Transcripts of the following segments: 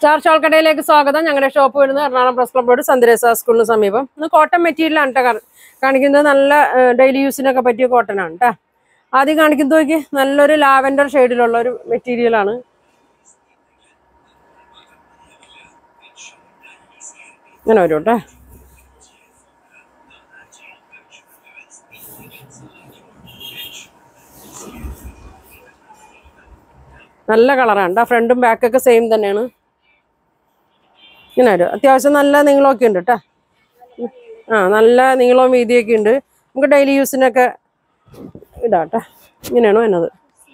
Star ഷോൾക്കടയിലേക്ക് സ്വാഗതം ഞങ്ങളുടെ shop വരുന്നത് എറണാകുളം പ്രസ് ക്ലബ് റോഡ് സന്ദരേസ സ്കൂളിന് സമീപം ഇന്ന് കോട്ടൺ മെറ്റീരിയലാണ് കേട്ടോ കാണിക്കുന്നത് നല്ല ഡെയിലി യൂസിനൊക്കെ പറ്റിയ കോട്ടൺ ആണ് കേട്ടോ ആദ്യം കാണിക്കുന്നത് നോക്കി നല്ലൊരു ലാവൻഡർ ഷെയ്ഡിലുള്ള ഒരു മെറ്റീരിയലാണ് ഇങ്ങനെ വരും കേട്ടോ നല്ല കളറാണ് കേട്ടോ ഫ്രണ്ടും ബാക്കൊക്കെ സെയിം തന്നെയാണ് ഇങ്ങനെ വരും അത്യാവശ്യം നല്ല നീളമൊക്കെ ഉണ്ട് കേട്ടോ ആ നല്ല നീളവും വീതിയൊക്കെ ഉണ്ട് നമുക്ക് ഡെയിലി യൂസിനൊക്കെ ഇടാം കേട്ടോ ഇങ്ങനെയാണ് വരുന്നത്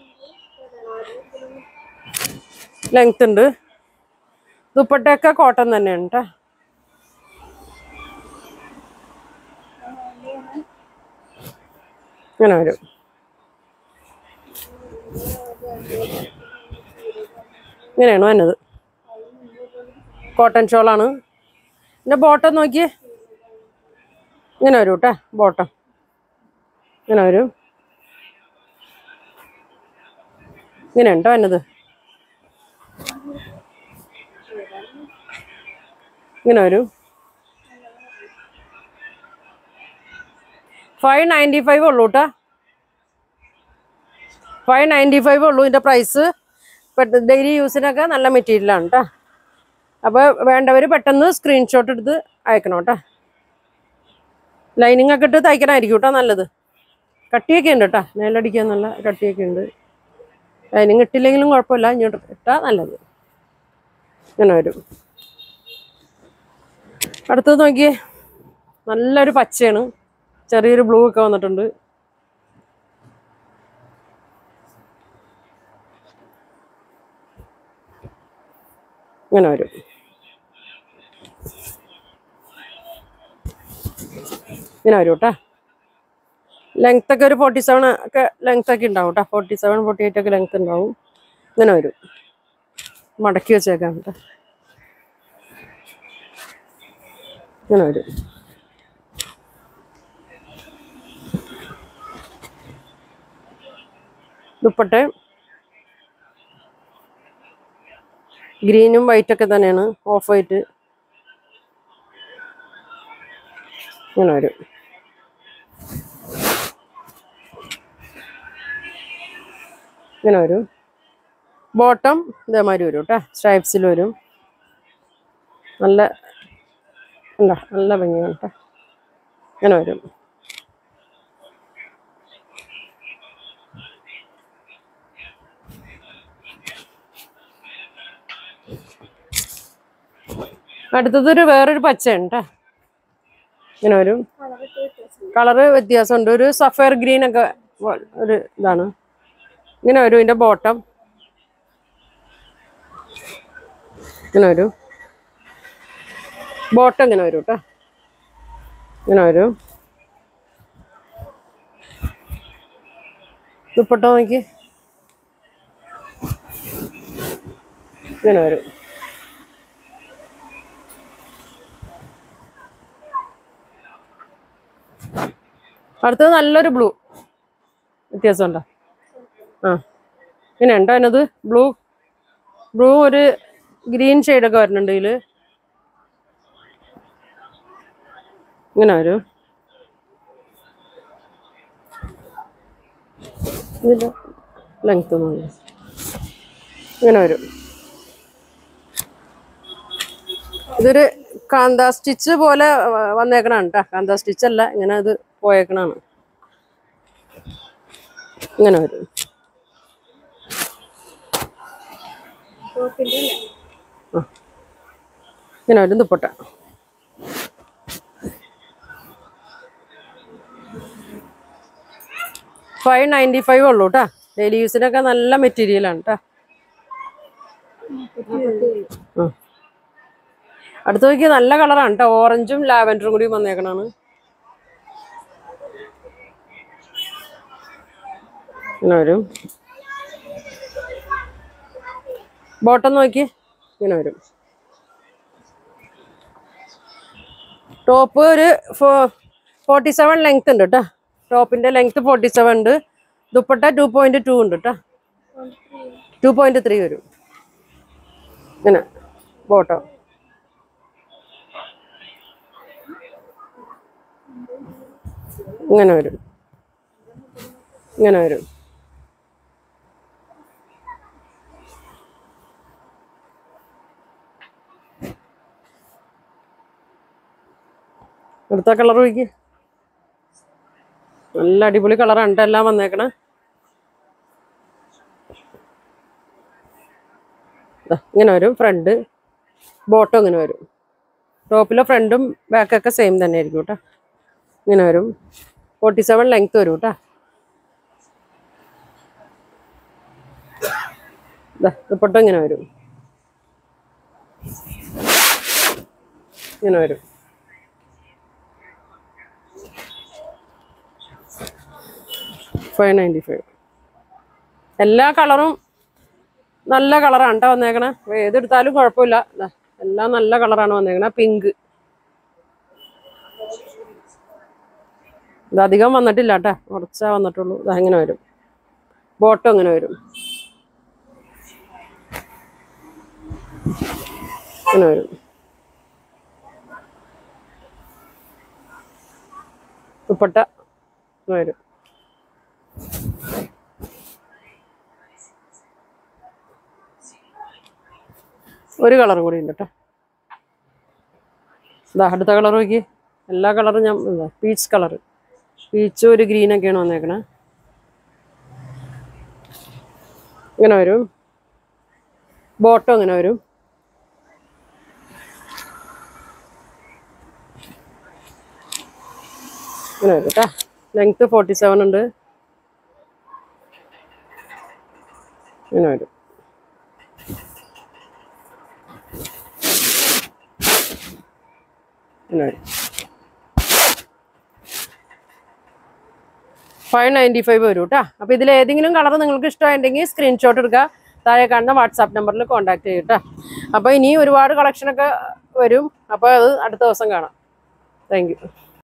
ലെങ്ത് ഉണ്ട് ദുപ്പട്ടയൊക്കെ കോട്ടൺ തന്നെയാണ് കേട്ടോ ഇങ്ങനെ വരും ഇങ്ങനെയാണ് വന്നത് കോട്ടൺ ഷോളാണ് പിന്നെ ബോട്ടം നോക്കിയേ ഇങ്ങനെ വരും കേട്ടോ ബോട്ടം ഇങ്ങനെ വരും ഇങ്ങനെ ഉണ്ടോ എന്നത് ഇങ്ങനെ വരും ഫൈവ് നയൻറ്റി ഫൈവ് ഉള്ളൂ കേട്ടോ ഫൈവ് നയൻറ്റി ഫൈവ് ഉള്ളൂ ഇതിൻ്റെ പ്രൈസ് ഡെയിലി യൂസിനൊക്കെ നല്ല മെറ്റീരിയലാണ് കേട്ടോ അപ്പോൾ വേണ്ടവർ പെട്ടെന്ന് സ്ക്രീൻഷോട്ട് എടുത്ത് അയക്കണം കേട്ടോ ലൈനിങ് ഒക്കെ ഇട്ട് തയ്ക്കണമായിരിക്കും കേട്ടോ നല്ലത് കട്ടിയൊക്കെ ഉണ്ട് കേട്ടോ നേലടിക്കാൻ നല്ല കട്ടിയൊക്കെ ഉണ്ട് ലൈനിങ് ഇട്ടില്ലെങ്കിലും കുഴപ്പമില്ല ഇങ്ങോട്ട് ഇട്ടാൽ നല്ലത് ഇങ്ങനെ വരും അടുത്തത് നോക്കിയേ നല്ലൊരു പച്ചയാണ് ചെറിയൊരു ബ്ലൂ ഒക്കെ വന്നിട്ടുണ്ട് ഇങ്ങനെ വരും ഇങ്ങനെ വരും കേട്ടോ ലെങ്ത് ഒക്കെ ഒരു ഫോർട്ടി സെവൻ ഒക്കെ ലെങ്ത് ഒക്കെ ഉണ്ടാവും കേട്ടോ ഫോർട്ടി സെവൻ ഫോർട്ടി എയ്റ്റ് ഒക്കെ ലെങ്ത് ഉണ്ടാവും ഇങ്ങനെ വരും മടക്കി വെച്ചേക്കാം കേട്ടോ ഇങ്ങനെ വരും ദുപ്പട്ടെ ഗ്രീനും വൈറ്റ് ഒക്കെ തന്നെയാണ് ഓഫ് വൈറ്റ് ഇങ്ങനെ വരും ഇങ്ങനെ വരും ബോട്ടം ഇതേമാതിരി വരും കേട്ടോ സ്ട്രൈപ്സിൽ വരും നല്ല എന്താ നല്ല ഭംഗിയാണ് കേട്ടോ ഇങ്ങനെ വരും അടുത്തതൊരു വേറൊരു പച്ചയാണ് കേട്ടോ ഇങ്ങനെ വരും കളറ് വ്യത്യാസമുണ്ട് ഒരു സഫയർ ഗ്രീൻ ഒക്കെ പോ- ഒരു ഇതാണ് ഇങ്ങനെ വരും ഇതിന്റെ ബോട്ടം ഇങ്ങനെ വരും ബോട്ടം ഇങ്ങനെ വരും കേട്ടോ ഇങ്ങനെ വരും ദുപ്പട്ട നോക്കി ഇങ്ങനെ വരും അടുത്തത് നല്ലൊരു ബ്ലൂ വ്യത്യാസമുണ്ടോ ആ ഇങ്ങനെ ഉണ്ടോ അതിനത് ബ്ലൂ ബ്ലൂ ഒരു ഗ്രീൻ ഷെയ്ഡൊക്കെ വരുന്നുണ്ട് ഇതിൽ ഇങ്ങനെ വരും ഇതിൻ്റെ ലെങ്ത് ഒന്നും ഇങ്ങനെ വരും ഇതൊരു കാന്ത സ്റ്റിച്ച് പോലെ വ- വന്നേക്കണാണ് കേട്ടോ കാന്ത സ്റ്റിച്ച് അല്ല ഇങ്ങനെ ഇത് പോയേക്കണാണ് ഇങ്ങനെ വരും ആ. ഇങ്ങനെ വരും ദുപ്പട്ട ഫൈവ് നയൻറ്റി ഫൈവ് ഉള്ളൂ കേട്ടോ ഡെയിലി യൂസിനൊക്കെ നല്ല മെറ്റീരിയലാണ് കേട്ടോ ആ അടുത്ത നോക്കിയാൽ നല്ല കളറാണ് കേട്ടോ ഓറഞ്ചും ലാവൻഡറും കൂടി വന്നേക്കണാണ് ഇങ്ങനെ വരും ബോട്ടം നോക്കി ഇങ്ങനെ വരും ടോപ്പ് ഒരു ഫോർട്ടി സെവൻ ലെങ്ത് ഉണ്ട് കേട്ടോ ടോപ്പിന്റെ ലെങ്ത് ഫോർട്ടി സെവൻ ഉണ്ട് ദുപ്പട്ട ടു പോയിന്റ് ടു ഉണ്ട് കേട്ടോ ടു പോയിന്റ് ത്രീ വരും ഇങ്ങനെ ബോട്ടം ഇങ്ങനെ വരും ഇങ്ങനെ വരും അടുത്ത കളർ നോക്കി നല്ല അടിപൊളി കളറാണ് ട്ടോ എല്ലാം വന്നേക്കണേ ദാ ഇങ്ങനെ വരും ഫ്രണ്ട് ബോട്ടം ഇങ്ങനെ വരും ടോപ്പിലെ ഫ്രണ്ടും ബാക്കൊക്കെ സെയിം തന്നെ ആയിരിക്കും കേട്ടോ ഇങ്ങനെ വരും ഫോർട്ടി സെവൻ ലെങ്ത് വരും കേട്ടോ ദുപ്പട്ട ഇങ്ങനെ വരും ഇങ്ങനെ വരും ഫൈവ് നയൻറ്റി ഫൈവ് എല്ലാ കളറും നല്ല കളറാണ് കേട്ടോ വന്നേക്കണേ ഏതെടുത്താലും കുഴപ്പമില്ല ദാ, എല്ലാം നല്ല കളറാണ് വന്നേക്കണേ പിങ്ക് ഇത് അധികം വന്നിട്ടില്ല കേട്ടോ കുറച്ചാ വന്നിട്ടുള്ളൂ ഇതാ ഇങ്ങനെ വരും ബോട്ടം ഇങ്ങനെ വരും ഇങ്ങനെ വരും ദുപ്പട്ട ഇങ്ങനെ വരും ഒരു കളറും കൂടി ഉണ്ട് കേട്ടോ ഇതാ അടുത്ത കളർ നോക്കി എല്ലാ കളറും ഞാൻ ഇതാ പീച്ച് കളർ പീച്ചും ഒരു ഗ്രീനൊക്കെയാണ് വന്നേക്കണേ ഇങ്ങനെ വരും ബോട്ടം ഇങ്ങനെ വരും ഇങ്ങനെ വരും കേട്ടോ ലെങ്ത് ഫോർട്ടി സെവൻ ഉണ്ട് ഇങ്ങനെ വരും ഇങ്ങനെ വരും ഫൈവ് നയൻറ്റി ഫൈവ് വരും കേട്ടോ അപ്പോൾ ഇതിൽ ഏതെങ്കിലും കളർ നിങ്ങൾക്ക് ഇഷ്ടമായിട്ടുണ്ടെങ്കിൽ സ്ക്രീൻഷോട്ട് എടുക്കുക താഴെ കാണുന്ന വാട്സാപ്പ് നമ്പറിൽ കോൺടാക്ട് ചെയ്യും കേട്ടോ അപ്പോൾ ഇനി ഒരുപാട് കളക്ഷനൊക്കെ വരും അപ്പോൾ അത് അടുത്ത ദിവസം കാണാം താങ്ക് യു